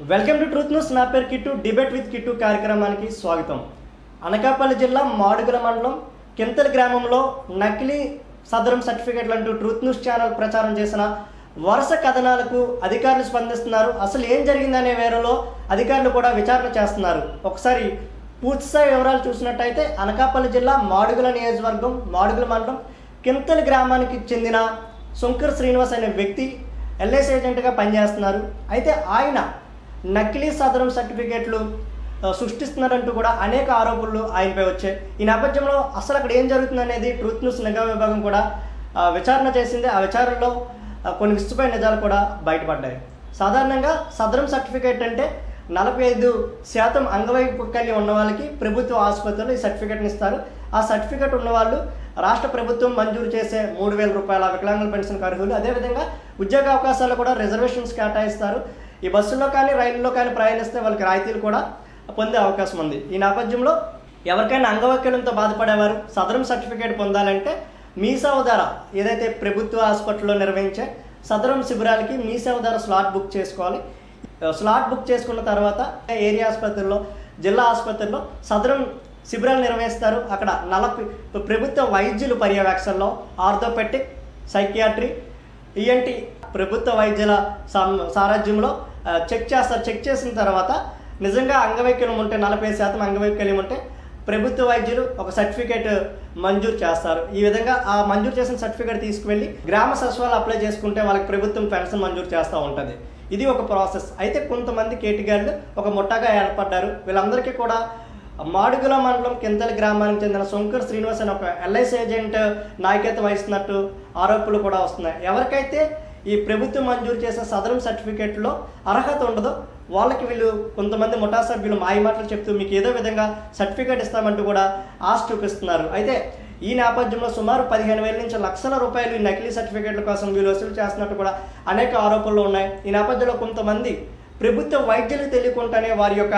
Welcome to truth news నా పేరు kit debate with kit కార్యక్రమానికి స్వాగతం అనకాపల్లి జిల్లా మాడుగుల మండలం కింతల గ్రామంలో నకిలీ సదరం సర్టిఫికెట్లు అంటూ ట్రూత్ న్యూస్ ఛానల్ ప్రచారం చేసిన వరుస కథనాలకు అధికారులు స్పందిస్తున్నారు అసలు ఏం జరిగిందనే వేరులో అధికారులు కూడా విచారణ చేస్తున్నారు ఒకసారి పూర్తిస్థాయి వివరాలు చూసినట్టయితే అనకాపల్లి జిల్లా మాడుగుల నియోజకవర్గం మాడుగుల మండలం కింతల గ్రామానికి చెందిన శంకర్ శ్రీనివాస్ అనే వ్యక్తి ఎల్ఐసి ఏజెంట్గా పనిచేస్తున్నారు అయితే ఆయన నకిలీ సదరం సర్టిఫికేట్లు ఆ, సృష్టిస్తున్నారంటూ కూడా అనేక ఆరోపణలు ఆయనపై వచ్చాయి ఈ నేపథ్యంలో అసలు అక్కడ ఏం జరుగుతుందనేది ట్రూత్ న్యూస్ నిఘా విభాగం కూడా ఆ, విచారణ చేసింది ఆ విచారణలో ఆ, కొన్ని విస్తుపోయిన నిజాలు కూడా బయటపడ్డాయి సాధారణంగా సదరం సర్టిఫికేట్ అంటే నలభై ఐదు శాతం అంగవైకల్యం ఉన్న వాళ్ళకి ప్రభుత్వ ఆసుపత్రులు ఈ సర్టిఫికేట్ని ఇస్తారు ఆ సర్టిఫికేట్ ఉన్నవాళ్ళు రాష్ట్ర ప్రభుత్వం మంజూరు చేసే మూడు వేల రూపాయల వికలాంగుల పెన్షన్ అర్హులు అదేవిధంగా ఉద్యోగ అవకాశాలు కూడా రిజర్వేషన్స్ కేటాయిస్తారు ఈ బస్సుల్లో కానీ రైళ్లలో కానీ ప్రయాణిస్తే వాళ్ళకి రాయితీలు కూడా పొందే అవకాశం ఉంది ఈ నేపథ్యంలో ఎవరికైనా అంగవైకల్యంతో బాధపడేవారు సదరం సర్టిఫికేట్ పొందాలంటే మీ సేవ ద్వారా ఏదైతే ప్రభుత్వ హాస్పిటల్లో నిర్వహించే సదరం శిబిరాలకి మీ సేవ ద్వారా స్లాట్ బుక్ చేసుకోవాలి స్లాట్ బుక్ చేసుకున్న తర్వాత ఏరియా ఆసుపత్రుల్లో జిల్లా ఆసుపత్రుల్లో సదరం శిబిరాలు నిర్వహిస్తారు అక్కడ నలభై ప్రభుత్వ వైద్యులు పర్యవేక్షణలో ఆర్థోపెటిక్ సైకియాట్రీ ఈఎన్టీ ప్రభుత్వ వైద్యుల సం- సారథ్యంలో ఆ, చెక్ చేస్తారు చెక్ చేసిన తర్వాత నిజంగా అంగవైకల్యం ఉంటే నలభై శాతం అంగవైకల్యం ఉంటే ప్రభుత్వ వైద్యులు ఒక సర్టిఫికేట్ మంజూరు చేస్తారు ఈ విధంగా ఆ మంజూరు చేసిన సర్టిఫికేట్ తీసుకువెళ్ళి గ్రామ సచివాలయం అప్లై చేసుకుంటే వాళ్ళకి ప్రభుత్వం పెన్షన్ మంజూరు చేస్తూ ఉంటుంది ఇది ఒక ప్రాసెస్ అయితే కొంతమంది కేటిగాళ్ళు ఒక ముఠాగా ఏర్పడ్డారు వీళ్ళందరికీ కూడా మాడుగుల మండలం కింతల గ్రామానికి చెందిన శంకర్ శ్రీనివాస్ అనే ఒక ఎల్ఐసి ఏజెంట్ నాయకత్వం వహిస్తున్నట్టు ఆరోపణలు కూడా వస్తున్నాయి ఎవరికైతే ఈ ప్రభుత్వం మంజూరు చేసే సదరం సర్టిఫికేట్లో అర్హత ఉండదో వాళ్ళకి వీళ్ళు కొంతమంది ముఠా సభ్యులు మాయ మాటలు చెప్తూ మీకు ఏదో విధంగా సర్టిఫికేట్ ఇస్తామంటూ కూడా ఆశ చూపిస్తున్నారు అయితే ఈ నేపథ్యంలో సుమారు పదిహేను వేల నుంచి లక్షల రూపాయలు ఈ నకిలీ సర్టిఫికేట్ల కోసం వీళ్ళు వసూలు చేస్తున్నట్టు కూడా అనేక ఆరోపణలు ఉన్నాయి ఈ నేపథ్యంలో కొంతమంది ప్రభుత్వ వైద్యులకు తెలియకుండానే వారి యొక్క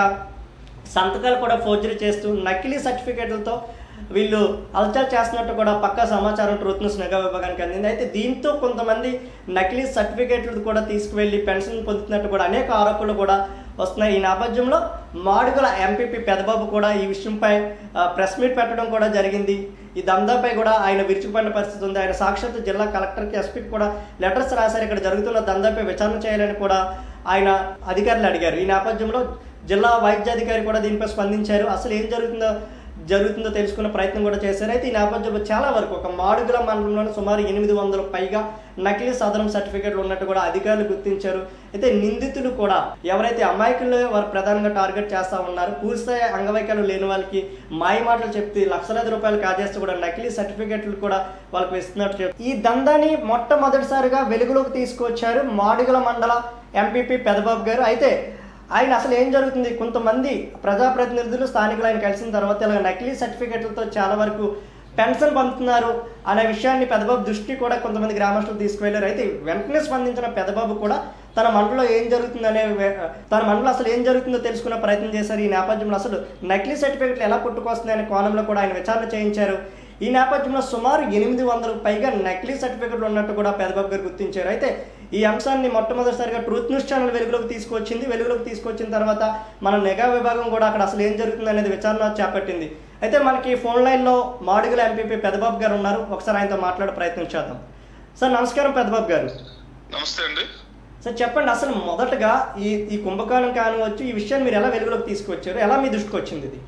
సంతకాలు కూడా ఫోర్జరీ చేస్తూ నకిలీ సర్టిఫికేట్లతో వీళ్ళు అల్చర్ చేస్తున్నట్టు కూడా పక్కా సమాచారం ట్రూత్ న్యూస్ నిఘా విభాగానికి అందింది అయితే దీంతో కొంతమంది నకిలీ సర్టిఫికేట్లు కూడా తీసుకువెళ్ళి పెన్షన్ పొందుతున్నట్టు కూడా అనేక ఆరోపణలు కూడా వస్తున్నాయి ఈ నేపథ్యంలో మాడుగుల ఎంపీపీ పెదబాబు కూడా ఈ విషయంపై ఆ, ప్రెస్ మీట్ పెట్టడం కూడా జరిగింది ఈ దందాపై కూడా ఆయన విరుచుకుపడిన పరిస్థితి ఉంది ఆయన సాక్షాత్ జిల్లా కలెక్టర్కి ఎస్పీకి కూడా లెటర్స్ రాశారు ఇక్కడ జరుగుతున్న దందాపై విచారణ చేయాలని కూడా ఆయన అధికారులు అడిగారు ఈ నేపథ్యంలో జిల్లా వైద్యాధికారి కూడా దీనిపై స్పందించారు అసలు ఏం జరుగుతుందో జరుగుతుందో తెలుసుకునే ప్రయత్నం కూడా చేశారు అయితే ఈ నేపథ్యంలో చాలా వరకు ఒక మాడుగుల మండలంలోనే సుమారు ఎనిమిది వందల పైగా నకిలీ సదరం సర్టిఫికేట్లు ఉన్నట్టు కూడా అధికారులు గుర్తించారు అయితే నిందితులు కూడా ఎవరైతే అమాయకులు వారు ప్రధానంగా టార్గెట్ చేస్తా ఉన్నారు పూర్తిస్థాయి అంగవైకల్యం లేని వాళ్ళకి మాయ మాటలు చెప్తే లక్షలాది రూపాయలు కాజేస్తూ కూడా నకిలీ సర్టిఫికేట్లు కూడా వాళ్ళకి ఇస్తున్నట్టు చెప్ ఈ దందాన్ని మొట్టమొదటిసారిగా వెలుగులోకి తీసుకొచ్చారు మాడుగుల మండల ఎంపీపీ పెదబాబు గారు అయితే ఆయన అసలు ఏం జరుగుతుంది కొంతమంది ప్రజాప్రతినిధులు స్థానికులు ఆయన కలిసిన తర్వాత ఇలా నకిలీ సర్టిఫికెట్లతో చాలా వరకు పెన్షన్ పొందుతున్నారు అనే విషయాన్ని పెదబాబు దృష్టి కూడా కొంతమంది గ్రామస్తులు తీసుకువెళ్ళారు అయితే వెంటనే స్పందించిన పెదబాబు కూడా తన మండలో ఏం జరుగుతుందనే వే- తన మండలో అసలు ఏం జరుగుతుందో తెలుసుకునే ప్రయత్నం చేశారు ఈ నేపథ్యంలో అసలు నకిలీ సర్టిఫికెట్లు ఎలా పుట్టుకొస్తున్నాయి అనే కోణంలో కూడా ఆయన విచారణ చేయించారు ఈ నేపథ్యంలో సుమారు ఎనిమిది వందలకు పైగా నకిలీ సర్టిఫికెట్లు ఉన్నట్టు కూడా పెదబాబు గారు గుర్తించారు అయితే ఈ అంశాన్ని మొట్టమొదటిసారిగా ట్రూత్ న్యూస్ ఛానల్ వెలుగులోకి తీసుకొచ్చింది వెలుగులోకి తీసుకొచ్చిన తర్వాత మన నిఘా విభాగం కూడా అక్కడ అసలు ఏం జరుగుతుంది అనేది విచారణ చేపట్టింది అయితే మనకి ఫోన్ లైన్లో మాడుగుల ఎంపీపీ పెదబాబు గారు ఉన్నారు ఒకసారి ఆయనతో మాట్లాడే ప్రయత్నం చేద్దాం సార్ నమస్కారం పెదబాబు గారు నమస్తే అండి సార్ చెప్పండి అసలు మొదటగా ఈ ఈ కుంభకోణం కానివచ్చు ఈ విషయాన్ని మీరు ఎలా వెలుగులోకి తీసుకొచ్చారు ఎలా మీ దృష్టికి వచ్చింది ఇది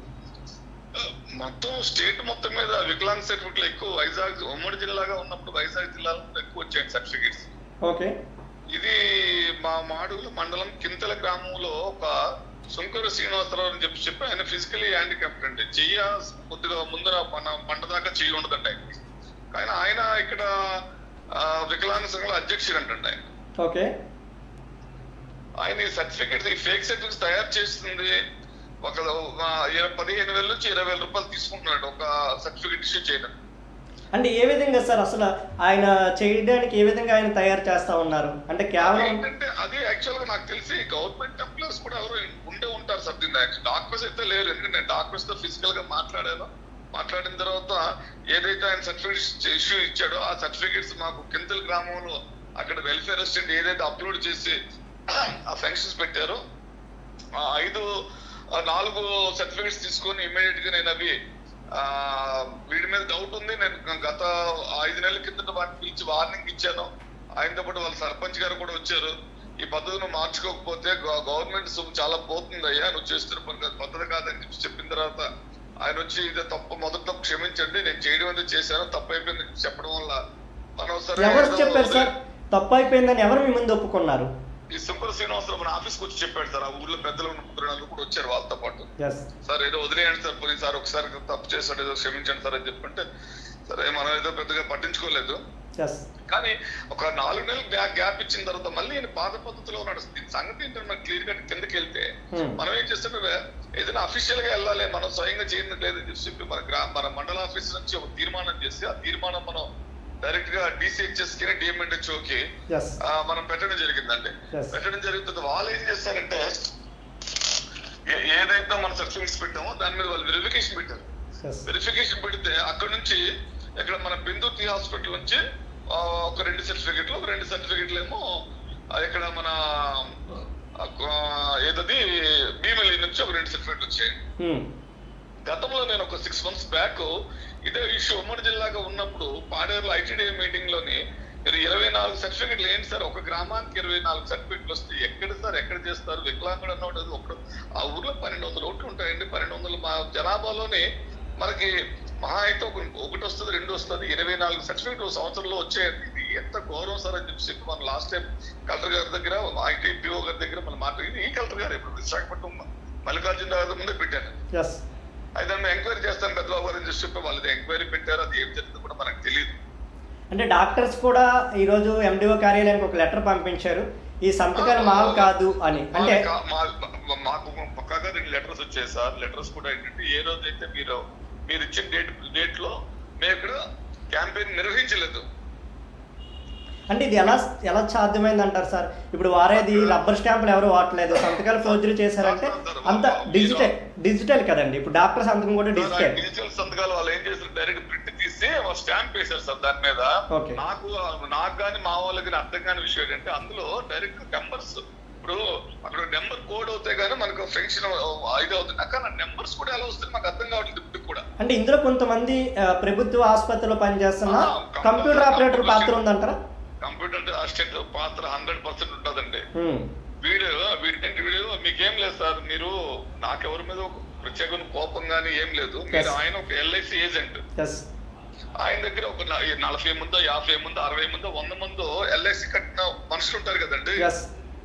మొత్తం స్టేట్ మొత్తం మీద వికలాంగ్ సర్టిఫికెట్లు ఎక్కువ వైజాగ్ ఉమ్మడి జిల్లాగా ఉన్నప్పుడు వైజాగ్ జిల్లాలో ఎక్కువ వచ్చాయి సర్టిఫికెట్స్ ఓకే ఇది మా మాడుగుల మండలం కింతల గ్రామంలో ఒక శంకర శ్రీనివాసరావు అని చెప్పి చెప్పి ఆయన ఫిజికలీ హ్యాండిక్యాప్ట్ అండి చెయ్య కొద్దిగా ముందర మన మంట దాకా చెయ్యి ఉండదండి ఆయనకి కానీ ఆయన ఇక్కడ ఆ, వికలాంగ సంఘాల అధ్యక్షుడు అంటండి ఆయన ఓకే ఆయన ఈ సర్టిఫికేట్స్ ఈ ఫేక్ సర్టిఫికేట్స్ తయారు చేస్తుంది ఒక ఆ, ఇరవై- పదిహేను వేల నుంచి ఇరవై వేల రూపాయలు తీసుకుంటున్నాడు ఒక సర్టిఫికేట్ ఇష్యూ చేయడం అంటే ఏ విధంగా సార్ అసలు ఆయన చేయడానికి ఏ విధంగా ఆయన తయారు చేస్తా ఉన్నారు అంటే కేవలం ఏంటంటే అది యాక్చువల్ గా నాకు తెలిసి గవర్నమెంట్ ఎంప్లాయర్స్ కూడా ఎవరు ఉండే ఉంటారు సార్ దీని డాక్టర్స్ అయితే లేరు ఎందుకంటే డాక్టర్స్ తో ఫిజికల్ గా మాట్లాడాను మాట్లాడిన తర్వాత ఏదైతే ఆయన సర్టిఫికేట్స్ ఇష్యూ ఇచ్చాడో ఆ సర్టిఫికేట్స్ మాకు కింతల గ్రామంలో అక్కడ వెల్ఫేర్ అసిస్టెంట్ ఏదైతే అప్లోడ్ చేసి ఆ ఫంక్షన్స్ పెట్టారో ఆ ఐదు ఆ నాలుగు సర్టిఫికెట్స్ తీసుకొని ఇమీడియట్ గా నేను అవి ఆ వీడి మీద డౌట్ ఉంది నేను గత ఐదు నెలల కిందట వాటిని పిలిచి వార్నింగ్ ఇచ్చాను ఆయనతో పాటు వాళ్ళ సర్పంచ్ గారు కూడా వచ్చారు ఈ పద్ధతిని మార్చుకోకపోతే గవ- గవర్నమెంట్ సొమ్ము చాలా పోతుంది అయ్యా నువ్వు చేస్తున్న పని కాదు, పద్ధతి కాదని చెప్పి చెప్పిన తర్వాత ఆయన వచ్చి ఇదే తప్పు మొదటి తప్పు క్షమించండి నేను చేయడం అనేది చేశాను తప్పు అయిపోయింది అని చెప్పడం వల్ల మనం సరే ఎవరు ఏదో చెప్పారు సార్ తప్పు అయిపోయిందని ఎవరు మీ ముందు ఒప్పుకున్నారు ఈ శంకర శ్రీనివాసరావు మన ఆఫీస్కి వచ్చి చెప్పాడు సార్ ఆ ఊర్లో పెద్దలు ఉన్న ముగ్గురు నలుగురు కూడా వచ్చారు వాళ్ళతో పాటు ఎస్ సార్ ఏదో వదిలేయండి సార్ పోనీ సార్ ఒకసారి తప్పు చేశాడు ఏదో క్షమించండి సార్ అని చెప్పంటే సరే మనం ఏదో పెద్దగా పట్టించుకోలేదు ఎస్ కానీ ఒక నాలుగు నెలలు గ్యాప్ గ్యాప్ ఇచ్చిన తర్వాత మళ్ళీ ఈయన పాత పద్ధతిలో ఉన్నాడు దీని సంగతి ఏంటంటే మనకి క్లియర్ గా కిందకి వెళ్తే Hmm. మనం ఏం చేస్తుంటే ఏదైనా అఫీషియల్ గా వెళ్ళాలి మనం స్వయంగా చేయడం లేదని చెప్పి మన గ్రా మన మండల ఆఫీస్ నుంచి ఒక తీర్మానం చేసి ఆ తీర్మానం మనం డైరెక్ట్ గా డిసిహెచ్ఎస్ కి డిఎంఎన్హెచ్ఓ కి ఎస్ ఆ, మనం పెట్టడం జరిగిందండి Yes. పెట్టడం జరుగుతుంది వాళ్ళు ఏం చేస్తారంటే ఏ- ఏదైతే మనం సర్టిఫికేట్స్ పెట్టామో దాని మీద వాళ్ళు వెరిఫికేషన్ పెట్టారు ఎస్ వెరిఫికేషన్ పెడితే అక్కడ నుంచి ఇక్కడ మన బిందుతి హాస్పిటల్ నుంచి ఆ, ఒక రెండు సర్టిఫికెట్లు ఒక రెండు సర్టిఫికెట్లు ఏమో ఆ, ఇక్కడ మన ఆ, ఆ, ఏదది భీమిలి నుంచి ఒక రెండు సర్టిఫికెట్లు వచ్చాయి గతంలో నేను ఒక సిక్స్ మంత్స్ బ్యాక్ ఇదే ఇష్యూ ఉమ్మడి జిల్లాగా ఉన్నప్పుడు పాడేరులో ఐటీడీ మీటింగ్ లోని మీరు ఇరవై నాలుగు సర్టిఫికెట్లు ఏంటి సార్ ఒక గ్రామానికి ఇరవై నాలుగు సర్టిఫికెట్లు వస్తాయి ఎక్కడ సార్ ఎక్కడ చేస్తారు వికలాంగుడు అన్నది ఒకడు ఆ ఊర్లో పన్నెండు వందల ఓట్లు ఉంటాయండి పన్నెండు వందల మా జనాభాలోనే మనకి మహా అయితే ఒక ఒకటి వస్తుంది రెండు వస్తుంది ఇరవై నాలుగు సర్టిఫికెట్ ఒక సంవత్సరంలో వచ్చాయండి ఇది ఎంత గౌరవం సార్ అని చెప్పి మనం లాస్ట్ టైం కలెక్టర్ గారి దగ్గర ఐటీ పిఓ గారి దగ్గర మనం మాట్లాడింది ఈ కలెక్టర్ గారు ఇప్పుడు విశాఖపట్నం మల్లికార్జున గారి ముందే పెట్టాను ఎస్ అయితే మేము ఎంక్వైరీ చేస్తాం పెద్దబాబు గారు అని చెప్పి వాళ్ళది ఎంక్వైరీ పెట్టారు అది ఏం జరిగిందో కూడా మనకు తెలియదు అంటే డాక్టర్స్ కూడా ఈరోజు ఎండిఓ కార్యాలయానికి ఒక లెటర్ పంపించారు ఈ సంతకాలు మావి కాదు అని అంటే మాకు- మా- మా- మాకు పక్కాగా రెండు లెటర్స్ వచ్చాయి సార్ లెటర్స్ కూడా ఏంటంటే ఏ రోజైతే మీరు మీరు ఇచ్చిన డేట్ డేట్ లో మేము ఇక్కడ క్యాంపెయిన్ నిర్వహించలేదు అంటే ఇది ఎలా ఎలా సాధ్యమైంది అంటారు సార్ ఇప్పుడు వారేది రబ్బర్ స్టాంపులు ఎవరు వాడలేదు సంతకాలు ఫోర్జరీ చేశారంటే అంత డిజిటల్ డిజిటల్ కదండి ఇప్పుడు డాక్టర్ సంతకం కూడా డిజిటల్ డిజిటల్ సంతకాలు వాళ్ళు ఏం చేస్తారు డైరెక్ట్ ప్రింట్ తీసి స్టాంప్ వేశారు సార్ దాని మీద Okay. నాకు నాకు కానీ మా వాళ్ళకి కానీ అర్థం కాని విషయం ఏంటంటే అందులో డైరెక్ట్ నెంబర్స్ ఇప్పుడు అక్కడ నెంబర్ కోడ్ అవుతే గానీ మనకు ఫంక్షన్ ఇది అవుతుంది అక్కడ నెంబర్స్ కూడా ఎలా వస్తుంది మాకు అర్థం కావట్లేదు ఇప్పుడు కూడా అంటే ఇందులో కొంతమంది ఆ, ప్రభుత్వ ఆసుపత్రిలో పనిచేస్తున్న ఆ, కంప్యూటర్ ఆపరేటర్ పాత్ర ఉందంటారా కంప్యూటర్ అసిస్టెంట్ పాత్ర హండ్రెడ్ పర్సెంట్ ఉంటుందండి ఉమ్, వీడు వీడి వీడు మీకేం లేదు సార్ మీరు నాకెవరి మీద ఒక ప్రత్యేక కోపం కానీ ఏం లేదు మీరు Yes. ఆయన ఒక ఎల్ఐసి ఏజెంట్ ఎస్ ఆయన దగ్గర ఒక న- ఈ నలభై మందో యాభై మందో అరవై మందో వంద మందో ఎల్ఐసి కట్టిన మనుషులు ఉంటారు కదండి ఎస్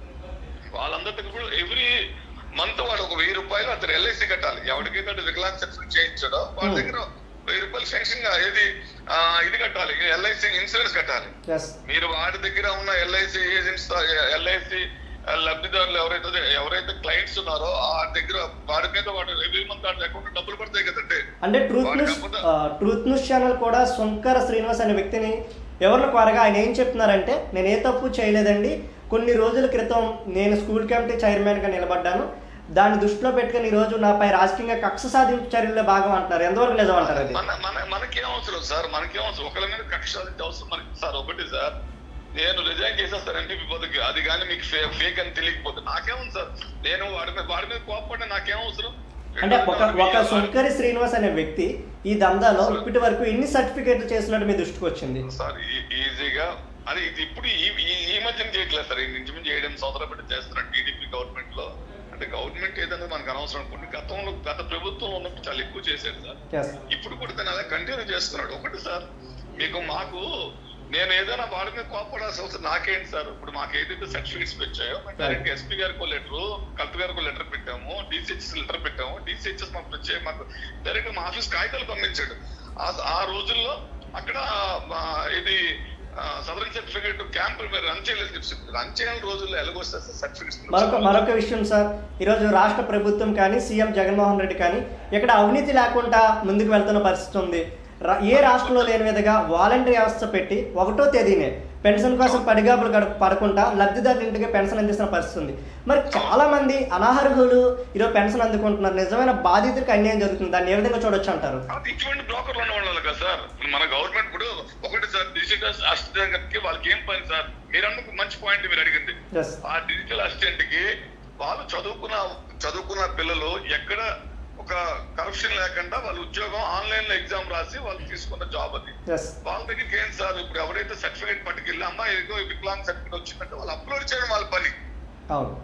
వాళ్ళందరి దగ్గర కూడా ఎవ్రీ మంత్ వాడు ఒక వెయ్యి రూపాయలు అతను ఎల్ఐసి కట్టాలి ఎవరికైతే వికలాంగ్ సర్టిఫికేట్ చేయించాడో వాళ్ళ Hmm. దగ్గర వెయ్యి రూపాయలు శాంక్షన్ ఏది ఆ, ఇది కట్టాలి ఎల్ఐసి ఇన్సూరెన్స్ కట్టాలి ఎస్ మీరు వాడి దగ్గర ఉన్న ఎల్ఐసి ఏజెంట్స్ ఎల్ఐసి లబ్ధిదారులు ఎవరైతే ఎవరైతే క్లయింట్స్ ఉన్నారో ఆ దగ్గర వాడి మీద వాడు ఎవ్రీ మంత్ వాడి అకౌంట్ డబ్బులు పడతాయి కదండి అంటే ట్రూత్ వాడి న్యూస్ కాకపోతే- ఆ, ట్రూత్ న్యూస్ ఛానల్ కూడా శంకర శ్రీనివాస్ అనే వ్యక్తిని ఎవరిని కోరగా ఆయన ఏం చెప్తున్నారంటే నేను ఏ తప్పు చేయలేదండి కొన్ని రోజుల క్రితం నేను స్కూల్ కమిటీ చైర్మన్ గా నిలబడ్డాను దాన్ని దృష్టిలో పెట్టుకుని ఈ రోజు నాపై రాజకీయంగా కక్ష సాధింపు చర్యల్లో భాగం అంటున్నారు ఎంతవరకు నిజం అంటారు అది మన మన మనకేం అవసరం సార్ మనకేం అవసరం ఒకరి మీద కక్ష సాధించే అవసరం మనకి సార్ ఒకటి సార్ నేను రిజైన్ చేసేస్తానంటే మీ పదకి అది కానీ మీకు ఫేక్ అని తెలియకపోతే నాకేముంది సార్ నేను వాడి మీద వాడి మీద కోపపడిన నాకేం అవసరం అంటే ఒక ఒక శంకరి శ్రీనివాస్ అనే వ్యక్తి ఈ దందాలో ఇప్పటి వరకు ఎన్ని సర్టిఫికేట్లు చేసినట్టు మీ దృష్టికి వచ్చింది సార్ ఈ- ఈజీగా అది ఇది ఇప్పుడు ఈ ఈ- ఈ మధ్యన చేయట్లేదు సార్ ఈ నుంచి చేయడం సంవత్సరాలు పెట్టి చేస్తున్నారు టీడీపీ గవర్నమెంట్ లో అంటే గవర్నమెంట్ ఏదైనా మనకు అనవసరం అనుకోండి గతంలో గత ప్రభుత్వం ఉన్నప్పుడు చాలా ఎక్కువ చేశారు సార్ ఎస్ ఇప్పుడు కూడా తను అలా కంటిన్యూ చేస్తున్నాడు ఒకటి సార్ మీకు మాకు నేను ఏదైనా వాడి మీద కోపడాల్సిన అవసరం నాకేంటి సార్ ఇప్పుడు మాకు ఏదైతే సర్టిఫికేట్స్ వచ్చాయో మేము డైరెక్ట్ ఎస్పీ గారికి లెటర్ కలెక్టర్ గారికి లెటర్ పెట్టాము డిసిహెచ్ఎస్ లెటర్ పెట్టాము డిసిహెచ్ఎస్ మాకు వచ్చే మాకు డైరెక్ట్ మా ఆఫీస్ కాగితాలు పంపించాడు ఆ- ఆ రోజుల్లో అక్కడ మా ఇది సదరన్ సర్టిఫికేట్ క్యాంప్ మీరు రన్ చేయలేదు చెప్పి రన్ చేయని రోజుల్లో ఎలాగొస్తారు మరొక సర్టిఫికేట్స్ మరొక విషయం సార్ ఈరోజు రాష్ట్ర ప్రభుత్వం కానీ సీఎం జగన్మోహన్ రెడ్డి కానీ ఇక్కడ అవినీతి లేకుండా ముందుకు వెళ్తున్న పరిస్థితి ఉంది రా- ఏ రాష్ట్రంలో లేని విధంగా వాలంటరీ వ్యవస్థ పెట్టి ఒకటో తేదీనే పెన్షన్ కోసం పడిగాపులు గడ- పడకుండా లబ్ధిదారుల ఇంటికి పెన్షన్ అందిస్తున్న పరిస్థితి ఉంది మరి చాలా మంది అనార్హులు ఈరోజు పెన్షన్ అందుకుంటున్నారు నిజమైన బాధితులకు అన్యాయం జరుగుతుంది దాన్ని ఏ విధంగా చూడొచ్చు అంటారు అది ఇటువంటి బ్రోకర్లు ఉన్న వాళ్ళు కదా సార్ మన గవర్నమెంట్ ఇప్పుడు ఒకటి సార్ డిజిటల్ అసిస్టెంట్ కి వాళ్ళకి ఏం పని సార్ మీరు అందుకు మంచి పాయింట్ మీరు అడిగింది ఎస్ ఆ డిజిటల్ అసిస్టెంట్ కి వాళ్ళు చదువుకున్న చదువుకున్న పిల్లలు ఎక్కడ ఒక కరప్షన్ లేకుండా వాళ్ళ ఉద్యోగం ఆన్లైన్ లో ఎగ్జామ్ రాసి వాళ్ళు తీసుకున్న జాబ్ అది ఎస్ వాళ్ళ దగ్గరికి ఏం సార్ ఇప్పుడు ఎవరైతే సర్టిఫికేట్ పట్టుకెళ్ళి అమ్మా ఏదో వికలాంగ్ సర్టిఫికేట్ వచ్చిందంటే వాళ్ళు అప్లోడ్ చేయడం వాళ్ళ పని అవును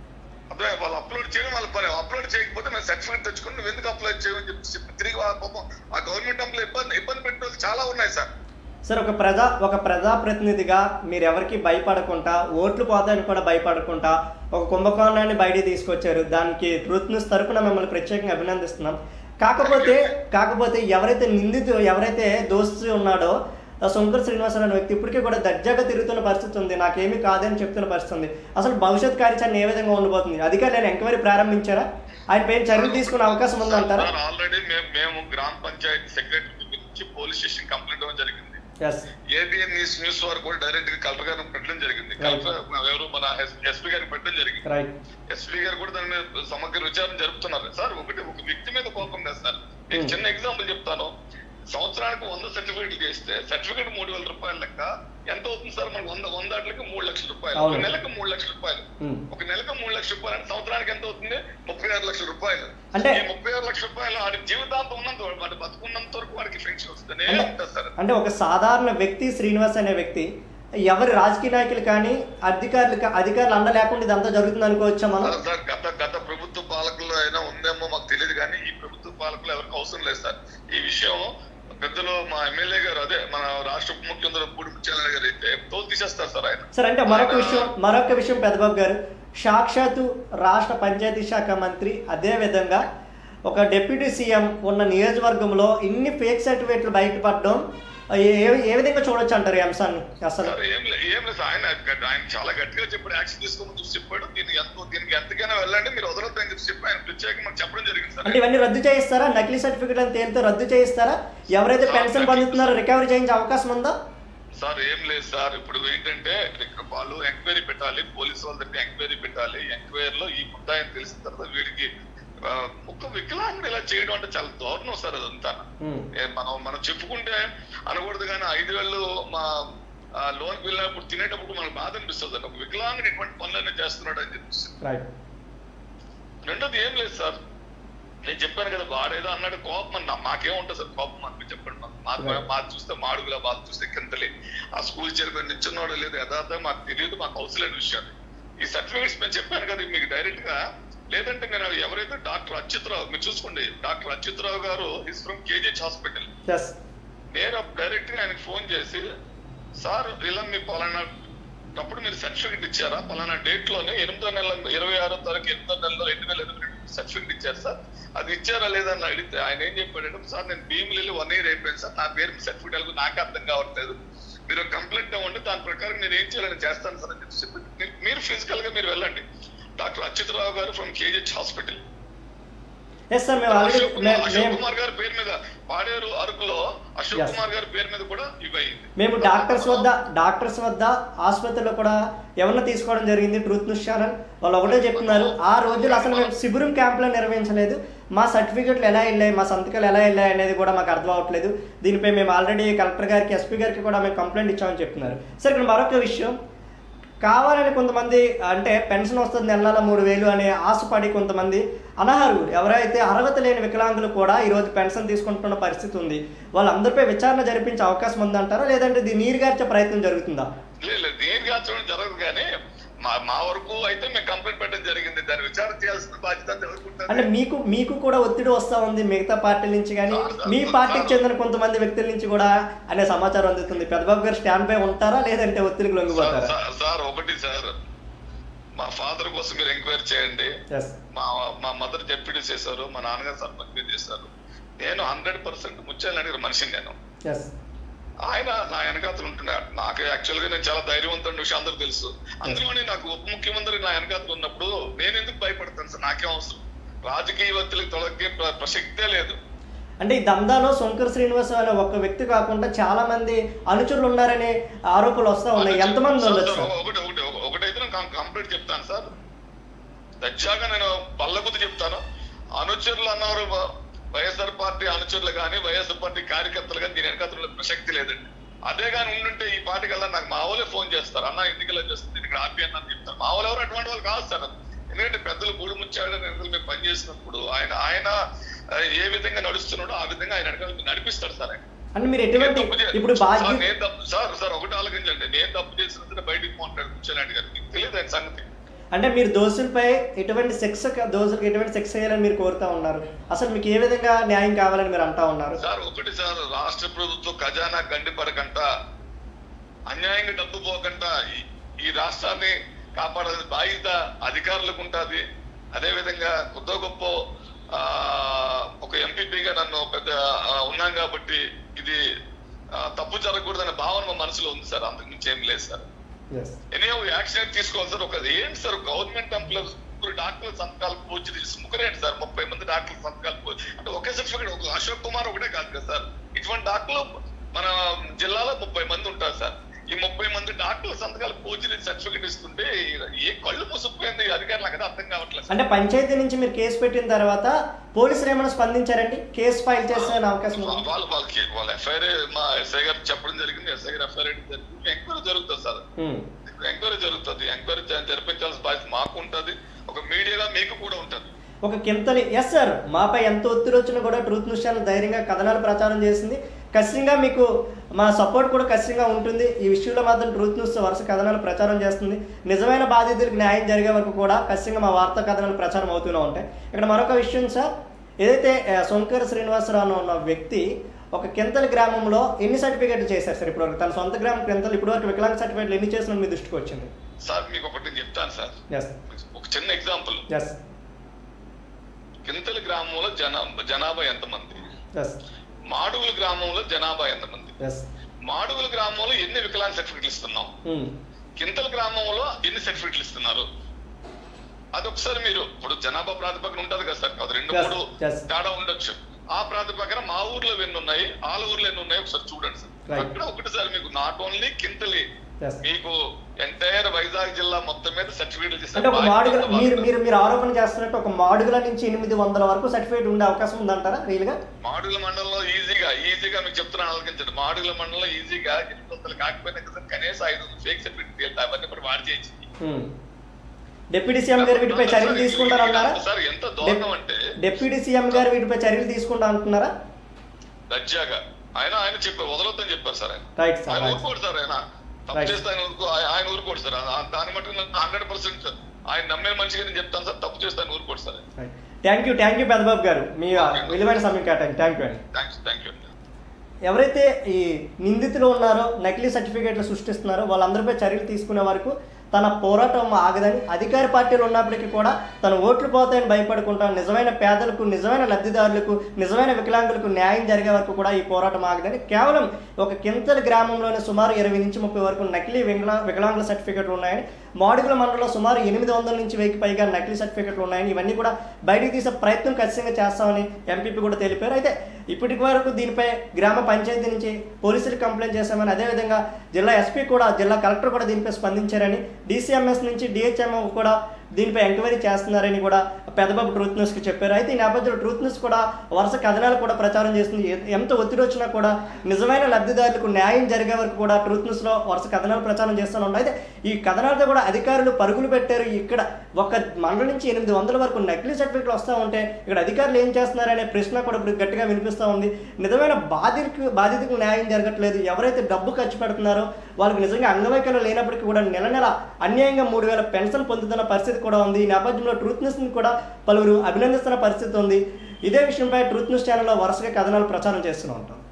అదే వాళ్ళు అప్లోడ్ చేయడం వాళ్ళ పని అప్లోడ్ చేయకపోతే మేము సర్టిఫికేట్ తెచ్చుకుని నువ్వు ఎందుకు అప్లై చేయమని చెప్పి చెప్పి తిరిగి వాళ్ళ పాపం ఆ గవర్నమెంట్ ఎంప్లాయ్ ఇబ్బంది ఇబ్బంది పెట్టే వాళ్ళు చాలా ఉన్నాయి సార్ సార్ ఒక ప్రజా ఒక ప్రజాప్రతినిధిగా మీరు ఎవరికి భయపడకుండా ఓట్లు పోతాయని కూడా భయపడకుండా ఒక కుంభకోణాన్ని బయటికి తీసుకొచ్చారు దానికి ట్రూత్ న్యూస్ తరపున మిమ్మల్ని ప్రత్యేకంగా అభినందిస్తున్నాం కాకపోతే కాకపోతే ఎవరైతే నిందితు ఎవరైతే దోస్తు ఉన్నాడో ఆ శంకర్ శ్రీనివాసరావు అనే వ్యక్తి ఇప్పటికీ కూడా దర్జాగా తిరుగుతున్న పరిస్థితి ఉంది నాకేమీ కాదని చెప్తున్న పరిస్థితి ఉంది అసలు భవిష్యత్ కార్యాచరణ ఏ విధంగా ఉండబోతుంది అధికారులు ఎంక్వైరీ ప్రారంభించారా ఆయన పైన చర్యలు తీసుకునే అవకాశం ఉందంటారా ఆల్రెడీ మేము మేము గ్రామ పంచాయతీ సెక్రటరీ నుంచి పోలీస్ స్టేషన్ కంప్లైంట్ ఇవ్వడం జరిగింది ఎస్ ఏబిఎన్ న్యూస్ న్యూస్ వారు కూడా డైరెక్ట్ గా కలెక్టర్ గారిని పెట్టడం జరిగింది కలెక్టర్ ఎవరు మన ఎస్పీ గారికి పెట్టడం జరిగింది రైట్ ఎస్పీ గారు కూడా దాని మీద సమగ్ర విచారణ జరుపుతున్నారు సార్ ఒకటి ఒక వ్యక్తి మీద కోపం లేదు సార్ నేను Hmm. చిన్న ఎగ్జాంపుల్ చెప్తాను సంవత్సరానికి వంద సర్టిఫికేట్లు చేస్తే సర్టిఫికేట్ మూడు వేల రూపాయల లెక్క ఎంత అవుతుంది సార్ మనకు వంద వంద ఆటలకి మూడు లక్షల రూపాయలు ఒక అవును. నెలకు మూడు లక్షల రూపాయలు ఒక నెలకు మూడు లక్షల రూపాయలు అంటే సంవత్సరానికి ఎంత అవుతుంది ముప్పై ఆరు లక్షల రూపాయలు అంటే- ఈ ముప్పై ఆరు లక్షల రూపాయలు వాడి జీవితాంతం ఉన్నంత వరకు, వాడి బతుకున్నంత వరకు వాడికి పెన్షన్ వస్తుంది అంటే- ఉంటుంది సార్ అంటే ఒక సాధారణ వ్యక్తి శ్రీనివాస్ అనే వ్యక్తి ఎవరి రాజకీయ నాయకులు కానీ అధికారులు కా- అధికారులు అండ లేకుండా ఇదంతా జరుగుతుంది అనుకోవచ్చా మనం సార్, సార్ గత గత ప్రభుత్వ పాలకుల్లో అయినా ఉందేమో మాకు తెలియదు కానీ ఈ ప్రభుత్వ పాలకులు ఎవరికి అవసరం లేదు సార్ ఈ విషయం పెద్దలు మా ఎమ్మెల్యే గారు అదే మన రాష్ట్ర ఉప ముఖ్యమంత్రి పూడి ముత్యాలయ్య గారు అయితే తోలు తీసేస్తారు సార్ ఆయన సరే అంటే మరొక ఆయన- విషయం మరొక విషయం పెద్దబాబు గారు సాక్షాత్తు రాష్ట్ర పంచాయతీ శాఖ మంత్రి అదే విధంగా ఒక డిప్యూటీ సీఎం ఉన్న నియోజకవర్గంలో ఇన్ని ఫేక్ సర్టిఫికేట్లు బయటపడడం ఏ ఏ విధంగా చూడొచ్చు అంటారు ఈ అంశాన్ని అసలు సార్ ఏం లేదు ఏం లేదు సార్. ఆయన ఆయన చాలా గట్టిగా చెప్పాడు యాక్షన్ తీసుకోమని చెప్పి చెప్పాడు దీనికి ఎంతో దీనికి ఎంతకైనా వెళ్ళండి మీరు వదలొద్దు అని చెప్పి చెప్పి ఆయన ప్రత్యేకంగా మాకు చెప్పడం జరిగింది సార్ అంటే ఇవన్నీ రద్దు చేయిస్తారా నకిలీ సర్టిఫికేట్ అని తేలితో రద్దు చేయిస్తారా ఎవరైతే పెన్షన్ పొందుతున్నారో రికవరీ చేయించే అవకాశం ఉందా సార్ ఏం లేదు సార్ ఇప్పుడు ఏంటంటే ఇక్కడ వాళ్ళు ఎంక్వైరీ పెట్టాలి పోలీసు వాళ్ళ దగ్గర ఎంక్వైరీ పెట్టాలి ఎంక్వైరీలో ఈ ముద్దాయని తెలిసిన తర్వాత వీడికి ఆ, ఒక వికలాంగుడు ఇలా చేయడం అంటే చాలా దారుణం సార్ అదంతా ఉమ్. ఏ మనం మనం చెప్పుకుంటే అనకూడదు కానీ ఐదు వేలు మా లోన్ వెళ్ళినప్పుడు తినేటప్పుడు మనకు బాధ అనిపిస్తుంది ఒక వికలాంగుడు ఇటువంటి పనులన్నీ చేస్తున్నాడు అని చెప్పేసి రైట్ రెండోది ఏం లేదు సార్ నేను చెప్పాను కదా వాడేదో అన్నాడు కోపం అన్న మాకేముంటుంది సార్ కోపం అని చెప్పండి మాకు మాకు Right. మాకు చూస్తే మాడుగులా వాళ్ళు చూస్తే కిందలే ఆ స్కూల్ చైర్మన్ నిల్చున్నాడో లేదు యథార్థం మాకు తెలియదు మాకు అవసరం లేని విషయం ఈ సర్టిఫికేట్స్ నేను చెప్పాను కదా మీకు డైరెక్ట్ గా లేదంటే నేను ఎవరైతే డాక్టర్ అచ్యుతరావు మీరు చూసుకోండి doctor Achyutarao garu his from KGH hospital yes నేను డైరెక్ట్ గా ఆయనకి ఫోన్ చేసి సార్ ఇలా మీ పలానా అప్పుడు మీరు సర్టిఫికెట్ ఇచ్చారా పలానా డేట్ లోనే ఎనిమిదో నెల ఇరవై ఆరో తారీఖు ఎనిమిదో నెలలో రెండు వేల ఇరవై రెండు సర్టిఫికెట్ ఇచ్చారు సార్ అది ఇచ్చారా లేదా అని అడిగితే ఆయన ఏం చెప్పాడంటే సార్ నేను భీములు వెళ్ళి వన్ ఇయర్ అయిపోయింది సార్ నా పేరు సర్టిఫికెట్ నాకు అర్థం కావట్లేదు మీరు కంప్లైంట్ ఇవ్వండి దాని ప్రకారం నేను ఏం చేయాలని చేస్తాను సార్ అని చెప్పి చెప్పి మీరు- మీరు ఫిజికల్ గా మీరు వెళ్ళండి doctor Achyutarao garu from KGH hospital yes sir మేము ఆల్రెడీ అశోక్ కుమార్ అశోక్ కుమార్ గారి పేరు మీద పాడేరు అరకులో అశోక్ Yes. కుమార్ గారి పేరు మీద కూడా ఇవి అయింది మేము డాక్టర్స్ వద్ద డాక్టర్స్ వద్ద ఆసుపత్రిలో కూడా ఎవరిని తీసుకోవడం జరిగింది ట్రూత్ న్యూస్ ఛానల్ వాళ్ళు ఒకటే చెప్తున్నారు ఆ రోజులు అసలు మేము శిబిరం క్యాంపులో నిర్వహించలేదు మా సర్టిఫికెట్లు ఎలా వెళ్ళాయి మా సంతకాలు ఎలా వెళ్ళాయి అనేది కూడా మాకు అర్థం అవ్వట్లేదు దీనిపై మేము ఆల్రెడీ కలెక్టర్ గారికి ఎస్పీ గారికి కూడా మేము కంప్లైంట్ ఇచ్చామని చెప్తున్నారు సార్ ఇక్కడ మరొక విషయం కావాలని కొంతమంది అంటే పెన్షన్ వస్తుంది నెల మూడు వేలు అనే ఆశపడి కొంతమంది అనర్హులు ఎవరైతే అర్హత లేని వికలాంగులు కూడా ఈరోజు పెన్షన్ తీసుకుంటున్న పరిస్థితి ఉంది వాళ్ళందరిపై విచారణ జరిపించే అవకాశం ఉందంటారా లేదంటే ఇది నీరుగార్చే ప్రయత్నం జరుగుతుందా లేదు లేదు దీనిగా చూడడం జరగదు కానీ మా మా వరకు అయితే మేము కంప్లైంట్ పెట్టడం జరిగింది దాన్ని విచారణ చేయాల్సిన బాధ్యత అంతా ఎవరికి ఉంటుంది? అంటే మీకు మీకు కూడా ఒత్తిడి వస్తూ ఉంది మిగతా పార్టీల నుంచి కానీ మీ పార్టీకి చెందిన కొంతమంది వ్యక్తుల నుంచి కూడా అనే సమాచారం అందుతుంది పెద్దబాబు గారు స్టాండ్ పై ఉంటారా లేదంటే ఒత్తిడికి సార్, లొంగిపోతారా సార్, సార్ ఒకటి సార్ మా ఫాదర్ కోసం మీరు ఎంక్వైరీ చేయండి ఎస్ మా మా మదర్ డెప్యూటీ చేశారు మా నాన్నగారు సర్పంచ్ మీద చేశారు నేను హండ్రెడ్ పర్సెంట్ ముచ్చాలని అడిగిన మనిషిని నేను ఎస్ ఆయన నా వెనకాతలు ఉంటున్నాడు నాకు యాక్చువల్ గా నేను చాలా ధైర్యవంతుడి విషయం అందరూ తెలుసు అందులోనే నాకు ఉప ముఖ్యమంత్రి నా వెనకాతలు ఉన్నప్పుడు నేను ఎందుకు భయపడతాను సార్ నాకేం అవసరం రాజకీయ వ్యక్తులకు తొలగే ప్ర- ప్రసక్తే లేదు అంటే ఈ దందాలో శంకర్ శ్రీనివాస్ అనే ఒక్క వ్యక్తి కాకుండా చాలా మంది అనుచరులు ఉన్నారనే ఆరోపణలు వస్తా ఉన్నాయి ఎంతమంది సార్, ఉండొచ్చు సార్, సార్ ఒకటి ఒకటి ఒక- ఒకటైతే నేను కంప్లీట్ చెప్తాను సార్ దచ్చాగా నేను బల్లగుద్ది చెప్తాను అనుచరులు అన్నారు వ- వైఎస్ఆర్ పార్టీ అనుచరులు కానీ వైఎస్ఆర్ పార్టీ కార్యకర్తలు కానీ దీని వెనకాల ప్రసక్తి లేదండి అదే కానీ ఉండుంటే ఈ పార్టీకి వెళ్ళా నాకు మా వాళ్ళే ఫోన్ చేస్తారు అన్న ఎందుకు ఇలా చేస్తుంది ఇక్కడ ఆపి అన్న అని చెప్తారు మా వాళ్ళు ఎవరు అటువంటి వాళ్ళు కాదు సార్ ఎందుకంటే పెద్దలు గూడు ముచ్చాడు నిరంతరం మేము పనిచేసినప్పుడు ఆయన ఆయన ఆ, ఏ విధంగా నడుస్తున్నాడో ఆ విధంగా ఆయన వెనకాల నడిపిస్తాడు సార్ ఆయన అంటే మీరు నేను ఎటువంటి తప్పు చే- ఇప్పుడు సార్, బాధ్యత నేను తప్పు సార్ సార్ ఒకటి ఆలోచించండి నేను తప్పు చేసినందుకు బయటికి మాట్లాడు కూర్చోలేండి గారు మీకు తెలియదు ఆయన సంగతి అంటే మీరు దోషులపై ఎటువంటి శిక్ష దోషులకు ఎటువంటి శిక్ష చేయాలని మీరు కోరుతా ఉన్నారు అసలు మీకు ఏ విధంగా న్యాయం కావాలని మీరు అంటా ఉన్నారు సార్ ఒకటి సార్ రాష్ట్ర ప్రభుత్వం ఖజానా గండిపడకంట అన్యాయంగా డబ్బు పోకుండా ఈ- ఈ రాష్ట్రాన్ని కాపాడాల్సిన బాధ్యత అధికారులకు ఉంటుంది అదే విధంగా కొత్త గొప్ప ఆ, ఒక ఎంపీపీగా నన్ను పెద్ద ఆ, ఉన్నాం కాబట్టి ఇది ఆ, తప్పు జరగకూడదనే భావన మా మనసులో ఉంది సార్ అంతకు మించి ఏం లేదు సార్ ఎస్ ఎనీ యాక్షన్ తీసుకోవాలి సార్ ఒక ఏంటి సార్ గవర్నమెంట్ ఎంప్లాయీస్ ముగ్గురు డాక్టర్ల సంతకాలు పోచి ముగ్గురేంటి సార్ ముప్పై మంది డాక్టర్ల సంతకాలు పోచి అంటే ఒకే సర్టిఫికేట్ ఒక అశోక్ కుమార్ ఒకటే కాదు కదా సార్ ఇటువంటి డాక్టర్లు మన జిల్లాలో ముప్పై మంది ఉంటారు సార్ ఈ ముప్పై మంది డాక్టర్ల సంతకాలు పోచి సర్టిఫికేట్ ఇస్తుంటే ఏ కళ్ళు మూసుకుపోయింది అధికారులకు అది అర్థం కావట్లేదు సార్. అంటే పంచాయతీ నుంచి మీరు కేసు పెట్టిన తర్వాత పోలీసులు ఏమైనా స్పందించారండి కేసు ఫైల్ చేసే అవకాశం ఉంది వాళ్ళు వాళ్ళకి వాళ్ళ ఎఫ్ఐఆర్ మా ఎస్ఐ గారు చెప్పడం జరిగింది ఎస్ఐ గారు ఎఫ్ఐఆర్ జరిగింది ఎంక్వైరీ జరుగుతుంది సార్ ఉమ్. ఎంక్వైరీ జరుగుతుంది ఎంక్వైరీ జరిపించాల్సిన బాధ్యత మాకు ఉంటది ఒక మీడియాగా మీకు కూడా ఉంటది ఒక కింతలి ఎస్ సార్ మాపై ఎంత ఒత్తిడి వచ్చినా కూడా ట్రూత్ న్యూస్ ఛానల్ ధైర్యంగా కథనాలు ప్రచారం చేసింది ఖచ్చితంగా మీకు మా సపోర్ట్ కూడా ఖచ్చితంగా ఉంటుంది ఈ విషయంలో మాత్రం ట్రూత్ న్యూస్ వరుస కథనాలు ప్రచారం చేస్తుంది నిజమైన బాధితులకు న్యాయం జరిగే వరకు కూడా ఖచ్చితంగా మా వార్తా కథనాలు ప్రచారం అవుతూనే ఉంటాయి ఇక్కడ మరొక విషయం సార్ ఏదైతే ఆ, సొంకర శ్రీనివాసరావు అన్న ఉన్న వ్యక్తి ఒక కింతలి గ్రామంలో ఎన్ని సర్టిఫికేట్లు చేశారు సార్ ఇప్పుడు తన సొంత గ్రామం కింతలు ఇప్పుడు వరకు వికలాంగ సర్టిఫికేట్లు ఎన్ని చేసిన మీ దృష్టికి వచ్చింది సార్ మీకు ఒకటి నేను చెప్తాను సార్ ఎస్ ఒక చిన్న ఎగ్జాంపుల్ ఎస్ కింతలి గ్రామంలో జనా జనాభా ఎంతమంది ఎస్ మాడుగుల గ్రామంలో జనాభా ఎంతమంది ఎస్ మాడుగుల గ్రామంలో ఎన్ని వికలాంగ సర్టిఫికెట్లు ఇస్తున్నాం కింతల గ్రామంలో ఎన్ని సర్టిఫికెట్లు ఇస్తున్నారు అదొకసారి మీరు ఇప్పుడు జనాభా ప్రాతిపదికన ఉంటది కదా సార్ అది రెండు Yes, మూడు yes. తేడా ఉండొచ్చు ఆ ప్రాతిపదికన మా ఊర్లో ఎన్ని ఉన్నాయి ఆల ఊర్లో ఎన్ని ఉన్నాయి ఒకసారి చూడండి సార్ Right. అక్కడ ఒకటిసారి మీకు నాట్ ఓన్లీ కింతలి ఎస్ మీకు ఎంటైర్ వైజాగ్ జిల్లా మొత్తం మీద సర్టిఫికెట్లు చేసే అంటే ఒక బాధ్యత మాడుగుల వాళ్ళది. మీరు మీరు మీరు ఆరోపణ చేస్తున్నట్టు ఒక మాడుగుల నుంచి ఎనిమిది వందల వరకు సర్టిఫికేట్ ఉండే అవకాశం ఉందంటారా రియల్ గా మాడుగుల మండలంలో ఈజీగా ఈజీగా మీకు చెప్తున్నాను ఆలోచించండి మాడుగుల మండలంలో ఈజీగా ఎనిమిది వందలు కాకపోయినా కదా కనీసం ఐదు వందలు ఫేక్ సర్టిఫికెట్ వెళ్తాయి అవన్నీ కూడా వాడి చేయొచ్చు డిప్యూటీ సీఎం గారు వీటిపై చర్యలు తీసుకుంటారన్నారా సార్ ఎంత దారుణం అంటే డిప్యూటీ సీఎం గారు వీటిపై చర్యలు తీసుకుంటా అంటున్నారా దర్జాగా ఆయన ఆయన చెప్పారు వదలొద్దని చెప్పారు సార్ ఆయన రైట్ సార్ ఆయన రైట్ ఊరుకోడు సార్ ఆయన తప్పు Right. చేస్తే ఆయన ఊరుకో ఆయన- ఆయన ఊరుకోడు సార్ ఆ- దాని మటుకు హండ్రెడ్ పర్సెంట్ ఆయన నమ్మే మనిషిగా నేను చెప్తాను సార్ తప్పు చేస్తే ఆయన ఊరుకోడు sir thank you thank you Peddababu garu మీ విలువైన సమయం కేటాయించి థ్యాంక్ యూ అండి థ్యాంక్స్ థ్యాంక్ యూ ఎవరైతే ఈ నిందితులు ఉన్నారో నకిలీ సర్టిఫికేట్లు సృష్టిస్తున్నారో వాళ్ళందరిపై చర్యలు తీసుకునే వరకు తన పోరాటం ఆగదని అధికార పార్టీలు ఉన్నప్పటికీ కూడా తన ఓట్లు పోతాయని భయపడకుండా నిజమైన పేదలకు నిజమైన లబ్ధిదారులకు నిజమైన వికలాంగులకు న్యాయం జరిగే వరకు కూడా ఈ పోరాటం ఆగదని కేవలం ఒక కింతల గ్రామంలోనే సుమారు ఇరవై నుంచి ముప్పై వరకు నకిలీ వికలా వికలాంగుల సర్టిఫికేట్లు ఉన్నాయని మాడుగుల మండలంలో సుమారు ఎనిమిది వందల నుంచి వెయ్యికి పైగా నకిలీ సర్టిఫికెట్లు ఉన్నాయని ఇవన్నీ కూడా బయటికి తీసే ప్రయత్నం ఖచ్చితంగా చేస్తామని ఎంపీపీ కూడా తెలిపారు అయితే ఇప్పటి వరకు దీనిపై గ్రామ పంచాయతీ నుంచి పోలీసులు కంప్లైంట్ చేశామని అదేవిధంగా జిల్లా ఎస్పీ కూడా జిల్లా కలెక్టర్ కూడా దీనిపై స్పందించారని డీసీఎంఎస్ నుంచి డిహెచ్ఎంఓ కూడా దీనిపై ఎంక్వైరీ చేస్తున్నారని కూడా పెద్దబాబు ట్రూత్ న్యూస్కి చెప్పారు అయితే ఈ నేపథ్యంలో ట్రూత్ న్యూస్ కూడా వరుస కథనాలు కూడా ప్రచారం చేస్తుంది ఎ- ఎంత ఒత్తిడి వచ్చినా కూడా నిజమైన లబ్ధిదారులకు న్యాయం జరిగే వరకు కూడా ట్రూత్ న్యూస్లో వరుస కథనాలు ప్రచారం చేస్తూనే ఉన్నాయి అయితే ఈ కథనాలతో కూడా అధికారులు పరుగులు పెట్టారు ఇక్కడ ఒక మండలం నుంచి ఎనిమిది వందల వరకు నకిలీ సర్టిఫికెట్లు వస్తూ ఉంటే ఇక్కడ అధికారులు ఏం చేస్తున్నారనే ప్రశ్న కూడా ఇప్పుడు గట్టిగా వినిపిస్తూ ఉంది నిజమైన బాధితులకు బాధితులకు న్యాయం జరగట్లేదు ఎవరైతే డబ్బు ఖర్చు పెడుతున్నారో వాళ్ళకి నిజంగా అంగవైకల్యం లేనప్పటికీ కూడా నెల నెల అన్యాయంగా మూడు వేల పెన్షన్ పొందుతున్న పరిస్థితి కూడా ఉంది ఈ నేపథ్యంలో ట్రూత్ న్యూస్ ని కూడా పలువురు అభినందిస్తున్న పరిస్థితి ఉంది ఇదే విషయంపై ట్రూత్ న్యూస్ ఛానల్లో వరుసగా కథనాలు ప్రచారం చేస్తూనే ఉంటాం